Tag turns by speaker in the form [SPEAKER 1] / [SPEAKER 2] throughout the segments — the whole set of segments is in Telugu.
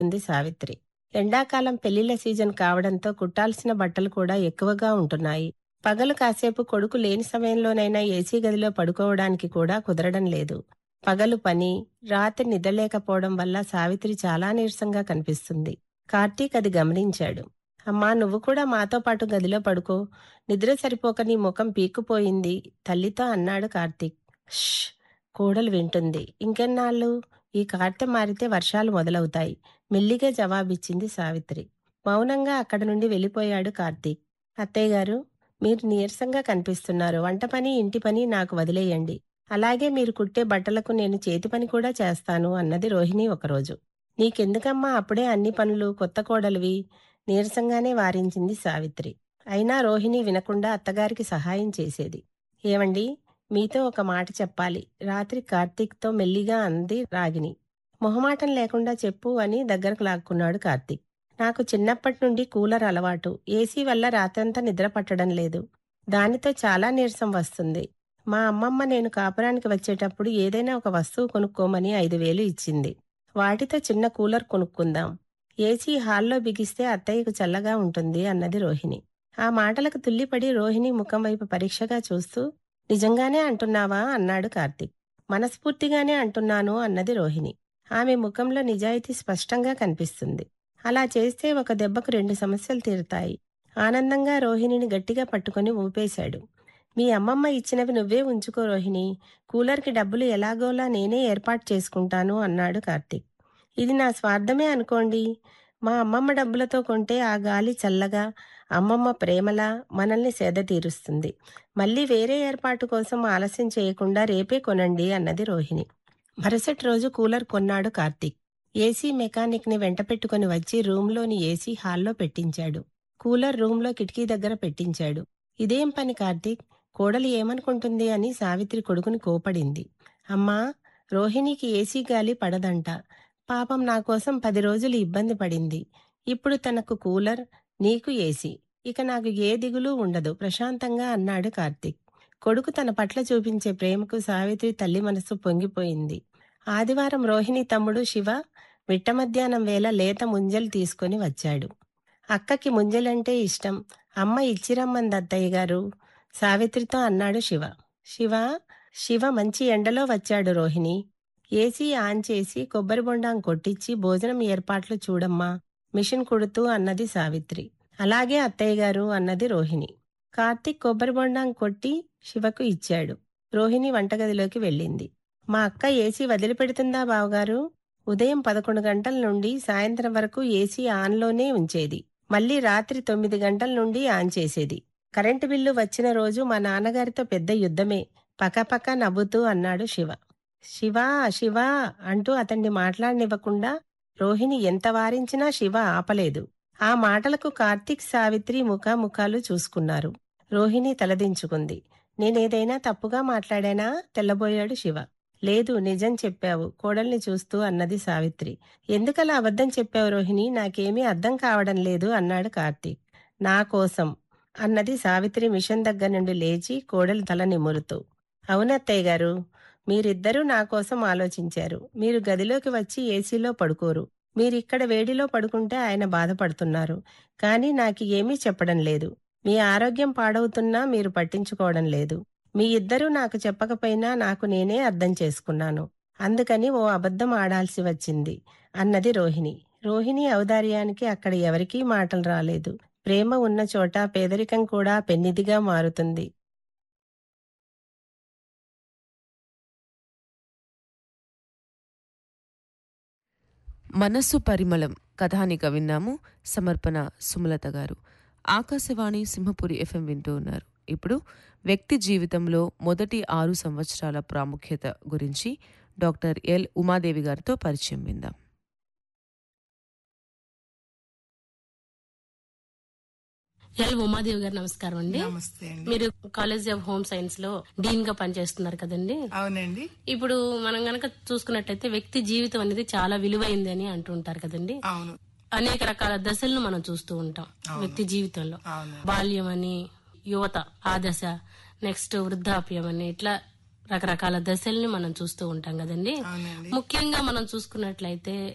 [SPEAKER 1] చేస్తుంది సావిత్రి ఎండాకాలం పెళ్లిళ్ల సీజన్ కావడంతో కుట్టాల్సిన బట్టలు కూడా ఎక్కువగా ఉంటున్నాయి పగలు కాసేపు కొడుకు లేని సమయంలోనైనా ఏసీ గదిలో పడుకోవడానికి కూడా కుదరడం లేదు పగలు పని రాత్రి నిద్రలేకపోవడం వల్ల సావిత్రి చాలా నీరసంగా కనిపిస్తుంది కార్తీక్ అది గమనించాడు అమ్మా నువ్వు కూడా మాతో పాటు గదిలో పడుకో నిద్ర సరిపోక నీ ముఖం పీక్కుపోయింది తల్లితో అన్నాడు కార్తీక్ ష్ కోడలు వింటుంది ఇంకెన్నాళ్ళు ఈ కార్తె మారితే వర్షాలు మొదలవుతాయి మెల్లిగా జవాబిచ్చింది సావిత్రి మౌనంగా అక్కడి నుండి వెళ్ళిపోయాడు కార్తీక్ అత్తయ్య గారు మీరు నీరసంగా కనిపిస్తున్నారు వంట పని ఇంటి పని నాకు వదిలేయండి అలాగే మీరు కుట్టే బట్టలకు నేను చేతి పని కూడా చేస్తాను అన్నది రోహిణి ఒకరోజు నీకెందుకమ్మా అప్పుడే అన్ని పనులు కొత్త కోడలివి నీరసంగానే వారించింది సావిత్రి అయినా రోహిణి వినకుండా అత్తగారికి సహాయం చేసేది ఏమండి మీతో ఒక మాట చెప్పాలి రాత్రి కార్తీక్తో మెల్లిగా అంది రాగిని మొహమాటం లేకుండా చెప్పు అని దగ్గరకు లాక్కున్నాడు కార్తీక్ నాకు చిన్నప్పటి నుండి కూలర్ అలవాటు ఏసీ వల్ల రాత్రంతా నిద్ర పట్టడం లేదు దానితో చాలా నీరసం వస్తుంది మా అమ్మమ్మ నేను కాపురానికి వచ్చేటప్పుడు ఏదైనా ఒక వస్తువు కొనుక్కోమని ఐదు వేలు ఇచ్చింది వాటితో చిన్న కూలర్ కొనుక్కుందాం ఏసీ హాల్లో బిగిస్తే అత్తయ్యకు చల్లగా ఉంటుంది అన్నది రోహిణి ఆ మాటలకు తుల్లిపడి రోహిణి ముఖం వైపు పరీక్షగా చూస్తూ నిజంగానే అంటున్నావా అన్నాడు కార్తీక్ మనస్ఫూర్తిగానే అంటున్నాను అన్నది రోహిణి ఆమె ముఖంలో నిజాయితీ స్పష్టంగా కనిపిస్తుంది అలా చేస్తే ఒక దెబ్బకు రెండు సమస్యలు తీరుతాయి ఆనందంగా రోహిణిని గట్టిగా పట్టుకొని ఊపేశాడు మీ అమ్మమ్మ ఇచ్చినవి నువ్వే ఉంచుకో రోహిణి కూలర్కి డబ్బులు ఎలాగోలా నేనే ఏర్పాటు చేసుకుంటాను అన్నాడు కార్తీక్ ఇది నా స్వార్థమే అనుకోండి మా అమ్మమ్మ డబ్బులతో కొంటే ఆ గాలి చల్లగా అమ్మమ్మ ప్రేమలా మనల్ని సేద తీరుస్తుంది మళ్ళీ వేరే ఏర్పాటు కోసం ఆలస్యం చేయకుండా రేపే కొనండి అన్నది రోహిణి మరుసటి రోజు కూలర్ కొన్నాడు కార్తీక్ ఏసీ మెకానిక్ ని వెంట పెట్టుకుని వచ్చి రూమ్లోని ఏసీ హాల్లో పెట్టించాడు కూలర్ రూమ్లో కిటికీ దగ్గర పెట్టించాడు ఇదేం పని కార్తీక్ కోడలు ఏమనుకుంటుంది అని సావిత్రి కొడుకుని కోపడింది అమ్మా రోహిణికి ఏసీ గాలి పడదంట పాపం నా కోసం పది రోజులు ఇబ్బంది పడింది ఇప్పుడు తనకు కూలర్ నీకు ఏసీ ఇక నాకు ఏ దిగులు ఉండదు ప్రశాంతంగా అన్నాడు కార్తీక్ కొడుకు తన పట్ల చూపించే ప్రేమకు సావిత్రి తల్లి మనసు పొంగిపోయింది ఆదివారం రోహిణి తమ్ముడు శివ మిట్ట మధ్యాహ్నం వేళ లేత ముంజలు తీసుకొని వచ్చాడు అక్కకి ముంజలంటే ఇష్టం అమ్మ ఇచ్చిరమ్మంది అత్తయ్య గారు సావిత్రితో అన్నాడు శివ శివ శివ మంచి ఎండలో వచ్చాడు రోహిణి ఏసీ ఆన్ చేసి కొబ్బరి బొండాం కొట్టించి భోజనం ఏర్పాట్లు చూడమ్మా మిషన్ కుడుతూ అన్నది సావిత్రి అలాగే అత్తయ్య గారు అన్నది రోహిణి కార్తీక్ కొబ్బరి బొండాం కొట్టి శివకు ఇచ్చాడు రోహిణి వంటగదిలోకి వెళ్ళింది మా అక్క ఏసీ వదిలిపెడుతుందా బావగారు ఉదయం పదకొండు గంటల నుండి సాయంత్రం వరకు ఏసీ ఆన్లోనే ఉంచేది మళ్ళీ రాత్రి తొమ్మిది గంటల నుండి ఆన్ చేసేది కరెంటు బిల్లు వచ్చిన రోజు మా నాన్నగారితో పెద్ద యుద్ధమే పకపక నవ్వుతూ అన్నాడు శివ శివ శివ అంటూ అతన్ని మాట్లాడనివ్వకుండా రోహిణి ఎంత వారించినా శివ ఆపలేదు ఆ మాటలకు కార్తీక్ సావిత్రి ముఖాముఖాలు చూసుకున్నారు రోహిణి తలదించుకుంది నేనేదైనా తప్పుగా మాట్లాడానా తెల్లబోయాడు శివ లేదు నిజం చెప్పావు కోడల్ని చూస్తూ అన్నది సావిత్రి ఎందుకలా అబద్ధం చెప్పావు రోహిణి నాకేమీ అర్థం కావడం లేదు అన్నాడు కార్తీక్ నా కోసం అన్నది సావిత్రి మిషన్ దగ్గర నుండి లేచి కోడలి తల నిమురుతూ అవునత్తయ్య గారు మీరిద్దరూ నా కోసం ఆలోచించారు మీరు గదిలోకి వచ్చి ఏసీలో పడుకోరు మీరిక్కడ వేడిలో పడుకుంటే ఆయన బాధపడుతున్నారు కానీ నాకు ఏమీ చెప్పడం లేదు మీ ఆరోగ్యం పాడవుతున్నా మీరు పట్టించుకోవడం లేదు మీ ఇద్దరూ నాకు చెప్పకపోయినా నాకు నేనే అర్థం చేసుకున్నాను అందుకని ఓ అబద్ధం ఆడాల్సి వచ్చింది అన్నది రోహిణి రోహిణి ఔదార్యానికి అక్కడ ఎవరికీ మాటలు రాలేదు ప్రేమ ఉన్న చోట పేదరికం కూడా పెన్నిదిగా మారుతుంది
[SPEAKER 2] మనస్సు పరిమళం కథానిక విన్నాము సమర్పణ సుమలత గారు ఆకాశవాణి సింహపురి ఎఫ్ఎం వింటూ ఉన్నారు ఇప్పుడు వ్యక్తి జీవితంలో మొదటి ఆరు సంవత్సరాల ప్రాముఖ్యత గురించి డాక్టర్ ఎల్ ఉమాదేవి గారితో పరిచయం విందాం
[SPEAKER 3] ఎల్ ఉమాదేవి గారు నమస్కారం అండి
[SPEAKER 4] నమస్తే అండి
[SPEAKER 3] మీరు కాలేజ్ ఆఫ్ హోమ్ సైన్స్ లో డీన్ గా పనిచేస్తున్నారు కదండి
[SPEAKER 4] అవునండి
[SPEAKER 3] ఇప్పుడు మనం గనక చూసుకున్నట్టయితే వ్యక్తి జీవితం అనేది చాలా విలువైంది అని అంటూ ఉంటారు కదండి
[SPEAKER 4] అవును
[SPEAKER 3] అనేక రకాల దశలను మనం చూస్తూ ఉంటాం వ్యక్తి జీవితంలో
[SPEAKER 4] అవును
[SPEAKER 3] బాల్యం అని యువత ఆ దశ నెక్స్ట్ వృద్ధాప్యం అని ఇట్లా రకరకాల దశల్ని మనం చూస్తూ ఉంటాం కదండి
[SPEAKER 4] అవునండి
[SPEAKER 3] ముఖ్యంగా మనం చూసుకున్నట్లయితే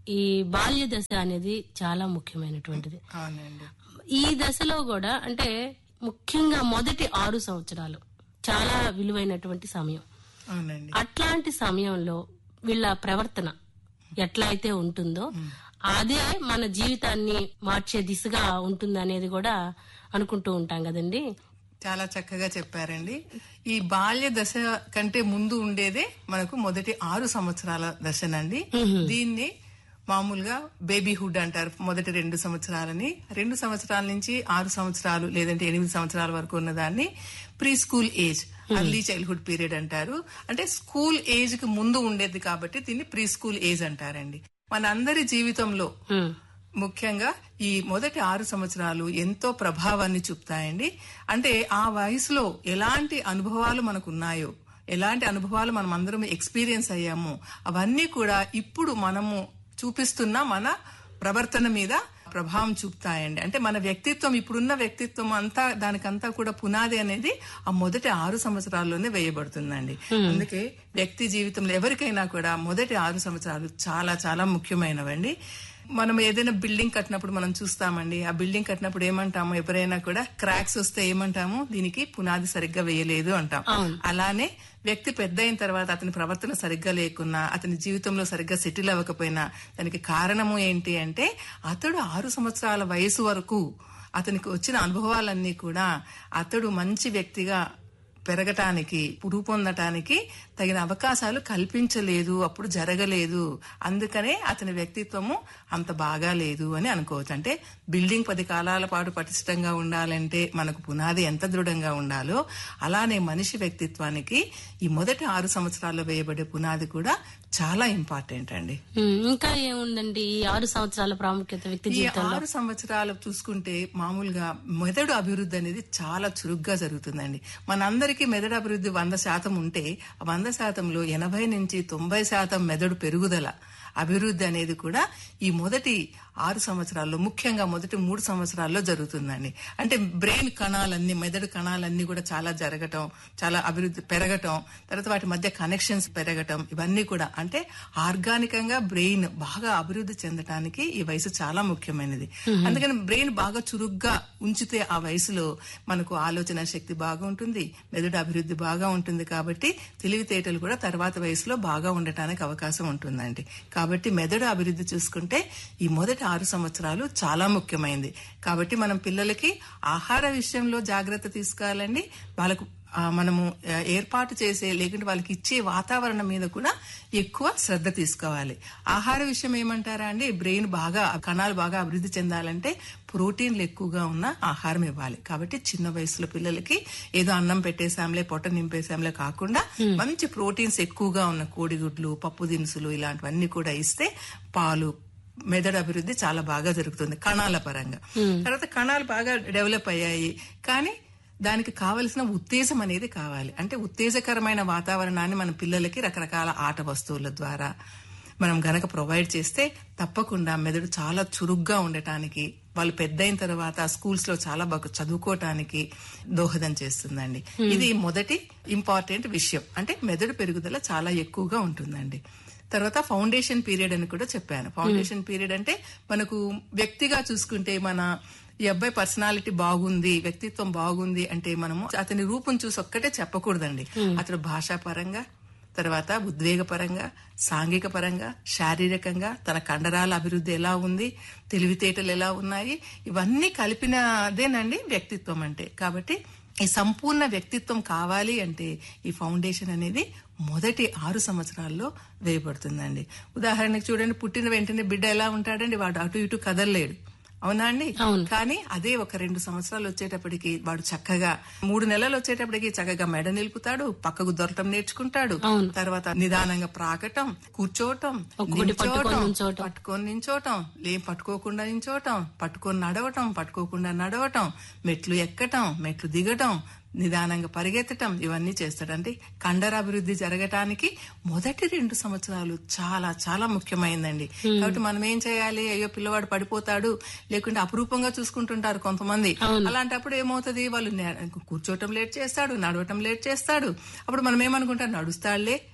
[SPEAKER 3] ఈ బాల్య దశ అనేది చాలా ముఖ్యమైనటువంటిది
[SPEAKER 4] అవునండి
[SPEAKER 3] ఈ దశలో కూడా అంటే ముఖ్యంగా మొదటి ఆరు సంవత్సరాలు చాలా విలువైనటువంటి సమయం
[SPEAKER 4] అవునండి
[SPEAKER 3] అట్లాంటి సమయంలో వీళ్ళ ప్రవర్తన ఎట్లా అయితే ఉంటుందో అదే మన జీవితాన్ని మార్చే దిశగా ఉంటుంది అనేది కూడా అనుకుంటూ ఉంటాం కదండి
[SPEAKER 4] చాలా చక్కగా చెప్పారండి ఈ బాల్య దశ కంటే ముందు ఉండేదే మనకు మొదటి ఆరు సంవత్సరాల దశనండి దీన్ని మామూలుగా బేబీహుడ్ అంటారు మొదటి రెండు సంవత్సరాలని రెండు సంవత్సరాల నుంచి ఆరు సంవత్సరాలు లేదంటే ఎనిమిది సంవత్సరాల వరకు ఉన్నదాన్ని pre school age early childhood period అంటారు అంటే స్కూల్ ఏజ్ కి ముందు ఉండేది కాబట్టి దీన్ని ప్రీ స్కూల్ ఏజ్ అంటారండి మనందరి జీవితంలో
[SPEAKER 3] ఉమ్,
[SPEAKER 4] ముఖ్యంగా ఈ మొదటి ఆరు సంవత్సరాలు ఎంతో ప్రభావాన్ని చూపుతాయండి అంటే ఆ వయసులో ఎలాంటి అనుభవాలు మనకు ఉన్నాయో ఎలాంటి అనుభవాలు మనం అందరం ఎక్స్పీరియన్స్ అయ్యామో అవన్నీ కూడా ఇప్పుడు మనము చూపిస్తున్న మన ప్రవర్తన మీద ప్రభావం చూపుతాయండి అంటే మన వ్యక్తిత్వం ఇప్పుడున్న వ్యక్తిత్వం అంతా దానికంతా కూడా పునాది అనేది ఆ మొదటి ఆరు సంవత్సరాల్లోనే వేయబడుతుందండి అందుకే వ్యక్తి జీవితంలో ఎవరికైనా కూడా మొదటి ఆరు సంవత్సరాలు చాలా చాలా ముఖ్యమైనవండి మనం ఏదైనా బిల్డింగ్ కట్టినప్పుడు మనం చూస్తామండి ఆ బిల్డింగ్ కట్టినప్పుడు ఏమంటాము ఎవరైనా కూడా క్రాక్స్ వస్తే ఏమంటాము దీనికి పునాది సరిగ్గా వేయలేదు అంటాం అలానే వ్యక్తి పెద్ద అయిన తర్వాత అతని ప్రవర్తన సరిగ్గా లేకున్నా అతని జీవితంలో సరిగ్గా సెటిల్ అవ్వకపోయినా దానికి కారణము ఏంటి అంటే అతడు ఆరు సంవత్సరాల వయసు వరకు అతనికి వచ్చిన అనుభవాలన్నీ కూడా అతడు మంచి వ్యక్తిగా పెరగటానికి రూపొందటానికి తగిన అవకాశాలు కల్పించలేదు అప్పుడు జరగలేదు అందుకనే అతని వ్యక్తిత్వము అంత బాగా లేదు అని అనుకోవచ్చు అంటే బిల్డింగ్ పది కాలాల పాటు పటిష్టంగా ఉండాలంటే మనకు పునాది ఎంత దృఢంగా ఉండాలో అలానే మనిషి వ్యక్తిత్వానికి ఈ మొదటి ఆరు సంవత్సరాల్లో వేయబడే పునాది కూడా చాలా ఇంపార్టెంట్ అండి
[SPEAKER 3] ఉమ్, ఇంకా ఏముందండి ఈ ఆరు సంవత్సరాల ప్రాముఖ్యత వ్యక్తి
[SPEAKER 4] ఈ
[SPEAKER 3] జీవితంలో
[SPEAKER 4] ఆరు సంవత్సరాలు చూసుకుంటే మామూలుగా మెదడు అభివృద్ధి అనేది చాలా చురుగ్గా జరుగుతుందండి మనందరికీ మెదడు అభివృద్ధి వంద శాతం ఉంటే ఆ వంద శాతంలో ఎనభై నుంచి తొంభై శాతం మెదడు పెరుగుదల అభివృద్ధి అనేది కూడా ఈ మొదటి ఆరు సంవత్సరాల్లో ముఖ్యంగా మొదటి మూడు సంవత్సరాల్లో జరుగుతుందండి అంటే బ్రెయిన్ కణాలన్నీ మెదడు కణాలన్నీ కూడా చాలా జరగటం చాలా అభివృద్ధి పెరగటం తర్వాత వాటి మధ్య కనెక్షన్స్ పెరగటం ఇవన్నీ కూడా అంటే ఆర్గానికంగా బ్రెయిన్ బాగా అభివృద్ధి చెందటానికి ఈ వయసు చాలా ముఖ్యమైనది అందుకని బ్రెయిన్ బాగా చురుగ్గా ఉంచితే ఆ వయసులో మనకు ఆలోచన శక్తి బాగా ఉంటుంది మెదడు అభివృద్ధి బాగా ఉంటుంది కాబట్టి తెలివితేటలు కూడా తర్వాత వయసులో బాగా ఉండటానికి అవకాశం ఉంటుందండి కాబట్టి మెదడు అభివృద్ధి చూసుకుంటే ఈ మొదటి ఆరు సంవత్సరాలు చాలా ముఖ్యమైనది కాబట్టి మనం పిల్లలకి ఆహార విషయంలో జాగ్రత్త తీసుకోవాలండి వాళ్ళకు ఆ, మనము ఆ, ఏర్పాటు చేసే లేకుంటే వాళ్ళకి ఇచ్చే వాతావరణం మీద కూడా ఎక్కువ శ్రద్ధ తీసుకోవాలి ఆహార విషయం ఏమంటారా అండి బ్రెయిన్ బాగా కణాలు బాగా అభివృద్ధి చెందాలంటే ప్రోటీన్లు ఎక్కువగా ఉన్న ఆహారం ఇవ్వాలి కాబట్టి చిన్న వయసులో పిల్లలకి ఏదో అన్నం పెట్టేసాంలే పొట్ట నింపేసాంలే కాకుండా మంచి ప్రోటీన్స్ ఎక్కువగా ఉన్న కోడిగుడ్లు పప్పు దినుసులు ఇలాంటివన్నీ కూడా ఇస్తే పాలు మెదడు అభివృద్ధి చాలా బాగా జరుగుతుంది కణాల పరంగా తర్వాత కణాలు బాగా డెవలప్ అయ్యాయి కానీ దానికి కావలసిన ఉత్తేజం అనేది కావాలి అంటే ఉత్తేజకరమైన వాతావరణాన్ని మన పిల్లలకి రకరకాల ఆట వస్తువుల ద్వారా మనం గనక ప్రొవైడ్ చేస్తే తప్పకుండా మెదడు చాలా చురుగ్గా ఉండటానికి వాళ్ళు పెద్ద అయిన తర్వాత స్కూల్స్ లో చాలా బాగా చదువుకోవటానికి దోహదం చేస్తుందండి ఇది మొదటి ఇంపార్టెంట్ విషయం అంటే మెదడు పెరుగుదల చాలా ఎక్కువగా ఉంటుందండి తర్వాత ఫౌండేషన్ పీరియడ్ అని కూడా చెప్పాను ఫౌండేషన్ పీరియడ్ అంటే మనకు వ్యక్తిగా చూసుకుంటే మన ఈ అబ్బాయి పర్సనాలిటీ బాగుంది వ్యక్తిత్వం బాగుంది అంటే మనము అతని రూపం చూసి ఒక్కటే చెప్పకూడదండి అతడు భాషా పరంగా తర్వాత ఉద్వేగ పరంగా సాంఘిక పరంగా శారీరకంగా తన కండరాల అభివృద్ధి ఎలా ఉంది తెలివితేటలు ఎలా ఉన్నాయి ఇవన్నీ కలిపినదేనండి వ్యక్తిత్వం అంటే కాబట్టి ఈ సంపూర్ణ వ్యక్తిత్వం కావాలి అంటే ఈ ఫౌండేషన్ అనేది మొదటి ఆరు సంవత్సరాల్లో వేయబడుతుందండి ఉదాహరణకి చూడండి పుట్టిన వెంటనే బిడ్డ ఎలా ఉంటాడండి వాడు అటు ఇటు కదలలేడు అవునా అండి కానీ అదే ఒక రెండు సంవత్సరాలు వచ్చేటప్పటికి వాడు చక్కగా మూడు నెలలు వచ్చేటప్పటికి చక్కగా మెడ నిలుపుతాడు పక్కకు దొరకటం నేర్చుకుంటాడు తర్వాత నిదానంగా ప్రాకటం కూర్చోవటం నించోవటం, పట్టుకొని నించోవటం లేం పట్టుకోకుండా నించోవటం పట్టుకొని నడవటం పట్టుకోకుండా నడవటం మెట్లు ఎక్కటం మెట్లు దిగటం నిదానంగా పరిగెత్తటం ఇవన్నీ చేస్తాడంటే కండర అభివృద్ధి జరగటానికి మొదటి రెండు సంవత్సరాలు చాలా చాలా ముఖ్యమైందండి కాబట్టి మనం ఏం చేయాలి అయ్యో పిల్లవాడు పడిపోతాడు లేకుంటే అపురూపంగా చూసుకుంటుంటారు కొంతమంది అలాంటప్పుడు ఏమవుతుంది వాళ్ళు నే- కూర్చోవటం లేట్ చేస్తాడు నడవటం లేట్ చేస్తాడు అప్పుడు మనం ఏమనుకుంటాం నడుస్తాడులే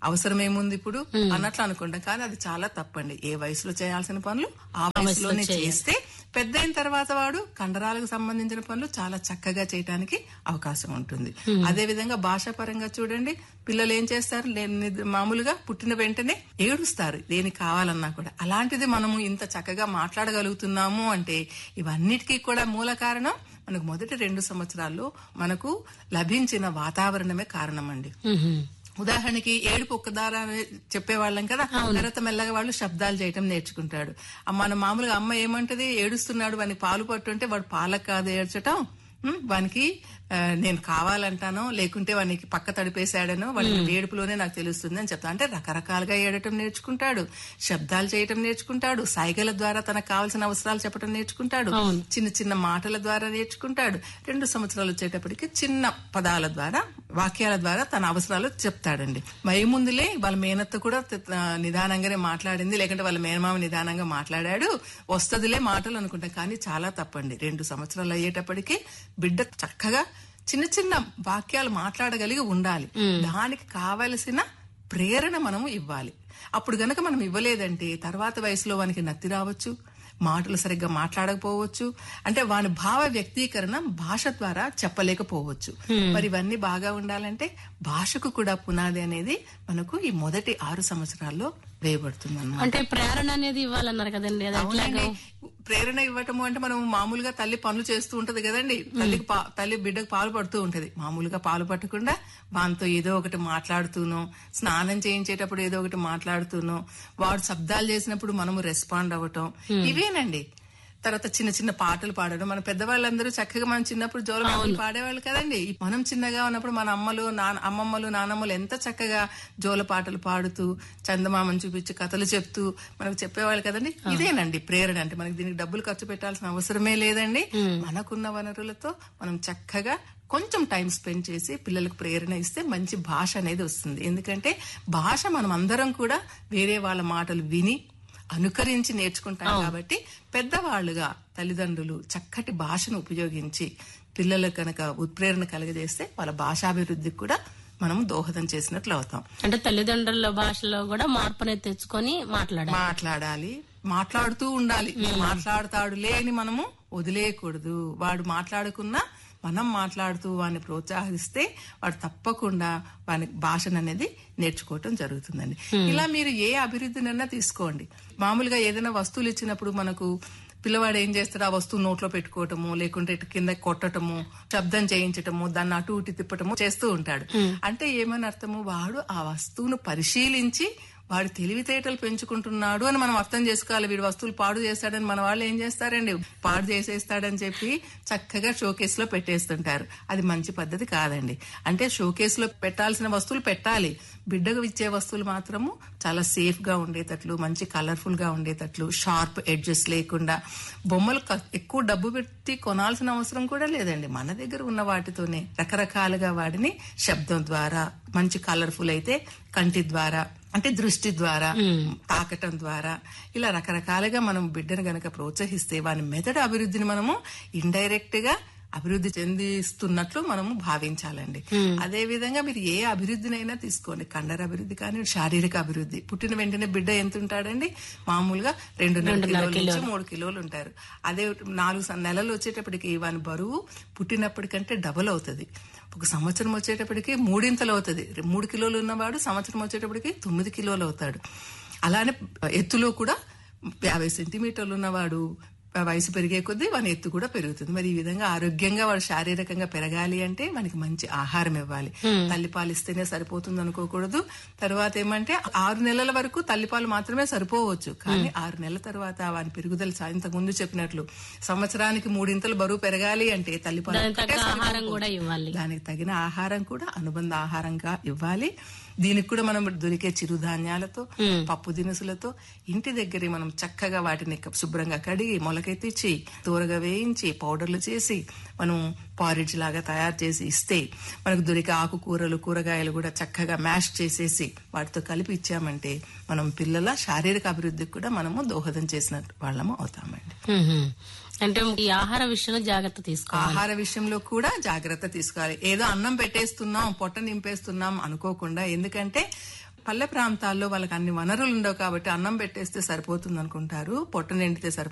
[SPEAKER 4] అవసరం ఏముంది ఇప్పుడు అన్నట్లు అనుకుంటాం కానీ అది చాలా తప్పండి ఏ వయసులో చేయాల్సిన పనులు ఆ వయసులోనే చేస్తే పెద్ద అయిన తర్వాత వాడు కండరాలకు సంబంధించిన పనులు చాలా చక్కగా చేయడానికి అవకాశం ఉంటుంది అదే విధంగా భాషాపరంగా చూడండి పిల్లలు ఏం చేస్తారు లే- నిద్ర- మామూలుగా పుట్టిన వెంటనే ఏడుస్తారు దేనికి కావాలన్నా కూడా అలాంటిది మనము ఇంత చక్కగా మాట్లాడగలుగుతున్నాము అంటే ఇవన్నిటికీ కూడా మూల కారణం మనకు మొదటి రెండు సంవత్సరాల్లో మనకు లభించిన వాతావరణమే కారణం అండి ఉదాహరణకి ఏడుపు ఒక్కదారా అని చెప్పేవాళ్ళం కదా తర్వాత మెల్లగా వాళ్ళు శబ్దాలు చేయటం నేర్చుకుంటాడు ఆ మన మామూలుగా అమ్మ ఏమంటది ఏడుస్తున్నాడు వాని పాలు పట్టుంటే వాడు పాలకు కాదు ఏడ్చటం ఉమ్, వానికి ఆ, నేను కావాలంటానో లేకుంటే వానికి పక్క తడిపేశాడనో వాడిని ఏడుపులోనే నాకు తెలుస్తుంది అని చెప్తా అంటే రకరకాలుగా ఏడటం నేర్చుకుంటాడు శబ్దాలు చేయటం నేర్చుకుంటాడు సైగల ద్వారా తనకు కావాల్సిన అవసరాలు చెప్పడం నేర్చుకుంటాడు చిన్న చిన్న మాటల ద్వారా నేర్చుకుంటాడు రెండు సంవత్సరాలు వచ్చేటప్పటికి చిన్న పదాల ద్వారా వాక్యాల ద్వారా తన అవసరాలు చెప్తాడండి వయ ముందులే వాళ్ళ మేనత్త కూడా త- ఆ, నిదానంగానే మాట్లాడింది లేకుంటే వాళ్ళ మేనమామ నిదానంగా మాట్లాడాడు వస్తదిలే మాటలు అనుకుంటాం కానీ చాలా తప్పండి రెండు సంవత్సరాలు అయ్యేటప్పటికి బిడ్డ చక్కగా చిన్న చిన్న వాక్యాలు మాట్లాడగలిగి ఉండాలి దానికి కావలసిన ప్రేరణ మనము ఇవ్వాలి అప్పుడు గనక మనం ఇవ్వలేదంటే తర్వాత వయసులో వానికి నత్తి రావచ్చు మాటలు సరిగ్గా మాట్లాడకపోవచ్చు అంటే వాని భావ వ్యక్తీకరణ భాష ద్వారా చెప్పలేకపోవచ్చు మరి ఇవన్నీ బాగా ఉండాలంటే భాషకు కూడా పునాది అనేది మనకు ఈ మొదటి ఆరు సంవత్సరాల్లో వేయబడుతుంది
[SPEAKER 3] అంటే ప్రేరణ అనేది ఇవ్వాలన్నారు కదండి అది ఎట్లాగో
[SPEAKER 4] ప్రేరణ ఇవ్వటము అంటే మనం మామూలుగా తల్లి పనులు చేస్తూ ఉంటది కదండి తల్లికి పా- తల్లి బిడ్డకు పాలు పడుతూ ఉంటది మామూలుగా పాలు పట్టకుండా వానితో ఏదో ఒకటి మాట్లాడుతూనో స్నానం చేయించేటప్పుడు ఏదో ఒకటి మాట్లాడుతూనో వాడు శబ్దాలు చేసినప్పుడు మనము రెస్పాండ్ అవ్వటం ఇవేనండి తర్వాత చిన్న చిన్న పాటలు పాడడం మన పెద్దవాళ్ళందరూ చక్కగా మనం చిన్నప్పుడు జోల పాటలు పాడేవాళ్ళు కదండి మనం చిన్నగా ఉన్నప్పుడు మన అమ్మలు నాన్న అమ్మమ్మలు నానమ్మలు ఎంత చక్కగా జోల పాటలు పాడుతూ చందమామని చూపించి కథలు చెప్తూ మనకు చెప్పేవాళ్ళు కదండి ఇదేనండి ప్రేరణ అంటే మనకి దీనికి డబ్బులు ఖర్చు పెట్టాల్సిన అవసరమే లేదండి మనకున్న వనరులతో మనం చక్కగా కొంచెం టైం స్పెండ్ చేసి పిల్లలకు ప్రేరణ ఇస్తే మంచి భాష అనేది వస్తుంది ఎందుకంటే భాష మనం అందరం కూడా వేరే వాళ్ళ మాటలు విని అనుకరించి నేర్చుకుంటాం కాబట్టి పెద్దవాళ్లుగా తల్లిదండ్రులు చక్కటి భాషను ఉపయోగించి పిల్లలకు కనుక ఉత్ప్రేరణ కలగజేస్తే వాళ్ళ భాషాభివృద్ధికి కూడా మనం దోహదం చేసినట్లు అవుతాం
[SPEAKER 3] అంటే తల్లిదండ్రుల భాషలో కూడా మార్పు అనేది తెచ్చుకొని మాట్లాడాలి
[SPEAKER 4] మాట్లాడాలి మాట్లాడుతూ ఉండాలి మాట్లాడతాడులే అని మనము వదిలేయకూడదు వాడు మాట్లాడుకున్నా మనం మాట్లాడుతూ వాడిని ప్రోత్సహిస్తే వాడు తప్పకుండా వాని భాషను అనేది నేర్చుకోవటం జరుగుతుందండి ఇలా మీరు ఏ అభివృద్ధినైనా తీసుకోండి మామూలుగా ఏదైనా వస్తువులు ఇచ్చినప్పుడు మనకు పిల్లవాడు ఏం చేస్తాడు ఆ వస్తువు నోట్లో పెట్టుకోవటము లేకుంటే ఇటు కింద కొట్టటము శబ్దం చేయించటము దాన్ని అటు ఇటు తిప్పటము చేస్తూ ఉంటాడు అంటే ఏమని అర్థము వాడు ఆ వస్తువును పరిశీలించి వాడు తెలివితేటలు పెంచుకుంటున్నాడు అని మనం అర్థం చేసుకోవాలి వీడు వస్తువులు పాడు చేస్తాడని మన వాళ్ళు ఏం చేస్తారండి పాడు చేసేస్తాడని చెప్పి చక్కగా షోకేస్ లో పెట్టేస్తుంటారు అది మంచి పద్ధతి కాదండి అంటే షోకేస్ లో పెట్టాల్సిన వస్తువులు పెట్టాలి బిడ్డకు ఇచ్చే వస్తువులు మాత్రము చాలా సేఫ్ గా ఉండేటట్లు మంచి కలర్ఫుల్ గా ఉండేటట్లు షార్ప్ ఎడ్జెస్ లేకుండా బొమ్మలు క- ఎక్కువ డబ్బు పెట్టి కొనాల్సిన అవసరం కూడా లేదండి మన దగ్గర ఉన్న వాటితోనే రకరకాలుగా వాటిని శబ్దం ద్వారా మంచి కలర్ఫుల్ అయితే కంటి ద్వారా అంటే దృష్టి ద్వారా తాకటం ద్వారా ఇలా రకరకాలుగా మనం బిడ్డను గనక ప్రోత్సహిస్తే వాని మెదడు అభివృద్ధిని మనము ఇండైరెక్ట్ గా అభివృద్ధి చెందిస్తున్నట్లు మనము భావించాలండి అదే విధంగా మీరు ఏ అభివృద్ధినైనా తీసుకోండి కండర అభివృద్ధి కానీ శారీరక అభివృద్ధి పుట్టిన వెంటనే బిడ్డ ఎంత ఉంటాడండి మామూలుగా రెండున్నర కిలోల నుంచి మూడు కిలోలు ఉంటారు అదే నాలుగు స- నెలలు వచ్చేటప్పటికి వాని బరువు పుట్టినప్పటికంటే డబుల్ అవుతుంది ఒక సంవత్సరం వచ్చేటప్పటికి మూడింతలు అవుతుంది మూడు కిలోలు ఉన్నవాడు సంవత్సరం వచ్చేటప్పటికి తొమ్మిది కిలోలు అవుతాడు అలానే ఎత్తులో కూడా యాభై సెంటీమీటర్లు ఉన్నవాడు వయసు పెరిగే కొద్దీ వాని ఎత్తు కూడా పెరుగుతుంది మరి ఈ విధంగా ఆరోగ్యంగా వాడు శారీరకంగా పెరగాలి అంటే మనకి మంచి ఆహారం ఇవ్వాలి తల్లిపాలు ఇస్తేనే సరిపోతుంది అనుకోకూడదు తర్వాత ఏమంటే ఆరు నెలల వరకు తల్లిపాలు మాత్రమే సరిపోవచ్చు కానీ ఆరు నెలల తర్వాత వాని పెరుగుదల సా- ఇంతకు ముందు చెప్పినట్లు సంవత్సరానికి మూడింతలు బరువు పెరగాలి అంటే తల్లిపాలు
[SPEAKER 3] దానికి
[SPEAKER 4] ఒక్కటే
[SPEAKER 3] తగ్గ ఆహారం
[SPEAKER 4] సరిపోవు.
[SPEAKER 3] కూడా ఇవ్వాలి
[SPEAKER 4] దానికి తగిన ఆహారం కూడా అనుబంధ ఆహారంగా ఇవ్వాలి దీనికి కూడా మనం దొరికే చిరుధాన్యాలతో పప్పు దినుసులతో ఇంటి దగ్గరే మనం చక్కగా వాటిని క- శుభ్రంగా కడిగి మొలకెత్తిచ్చి తోరగా వేయించి పౌడర్లు చేసి మనం పారిడ్జ్ లాగా తయారు చేసి ఇస్తే మనకు దొరికే ఆకుకూరలు కూరగాయలు కూడా చక్కగా మ్యాష్ చేసేసి వాటితో కలిపి ఇచ్చామంటే మనం పిల్లల శారీరక అభివృద్ధికి కూడా మనము దోహదం చేసిన వాళ్ళము అవుతామండి
[SPEAKER 3] మ్మ్. అంటే ఈ ఆహార విషయంలో జాగ్రత్త తీసుకోవాలి
[SPEAKER 4] ఆహార విషయంలో కూడా జాగ్రత్త తీసుకోవాలి ఏదో అన్నం పెట్టేస్తున్నాం పొట్ట నింపేస్తున్నాం అనుకోకుండా ఎందుకంటే పల్లె ప్రాంతాల్లో వాళ్ళకి అన్ని వనరులు ఉండవు కాబట్టి అన్నం పెట్టేస్తే సరిపోతుంది అనుకుంటారు పొట్ట నిండితే సరిపోతుంది